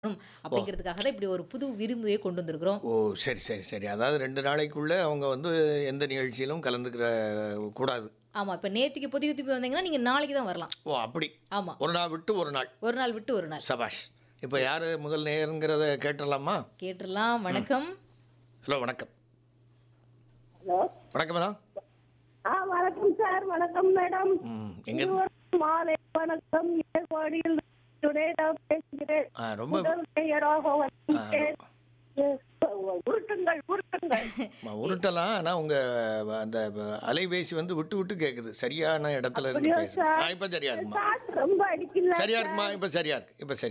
ம், அப்படிங்கிறதுக்காக தான் இப்படி ஒரு புது விரும்புவே கொண்டு வந்திருக்கிறோம். ஓ! சரி, சரி, சரி. அதாவது 2 நாளைக்குள்ள அவங்க வந்து எந்த நிகழ்ச்சியிலும் கலந்துக்கிற கூடாது. ஆமா. இப்ப நேத்திக்கு பொதிகை திருப்பி வந்தீங்கன்னா, நீங்க நாளைக்கு தான் வரலாம். ஓ! அப்படி. ஆமா. ஒரு நாள் விட்டு ஒரு நாள். ஒரு நாள் விட்டு ஒரு நாள். சபாஷ். இப்போ யாரு முதல் நேயர்ங்கிறத கேட்டுறலாமா? கேட்டுறலாம். வணக்கம். ஹலோ வணக்கம். ஹலோ வணக்கம் மேடம். ஆ வணக்கம் சார் வணக்கம் மேடம் ம். எங்க இருவருக்கும் மாலை வணக்கம் ஏற்பாடியில் சுரேதா பேசுகிறேன் ஆ, ரொம்ப முதல் பெயராக வந்தேன் உருட்டுங்கள் உருட்டுங்கள் ம, உருட்டலாம் ஆனால் உங்கள் அந்த அலைபேசி வந்து விட்டு விட்டு கேட்குது சரியான இடத்துல இருந்து அப்படியா பேசுங்க சார்? ஆ இப்போ சரியா இருக்குமா காற்று ரொம்ப அடிக்கல சரியா இருக்குமா இப்போ சரியா இருக்கு இப்போ சரி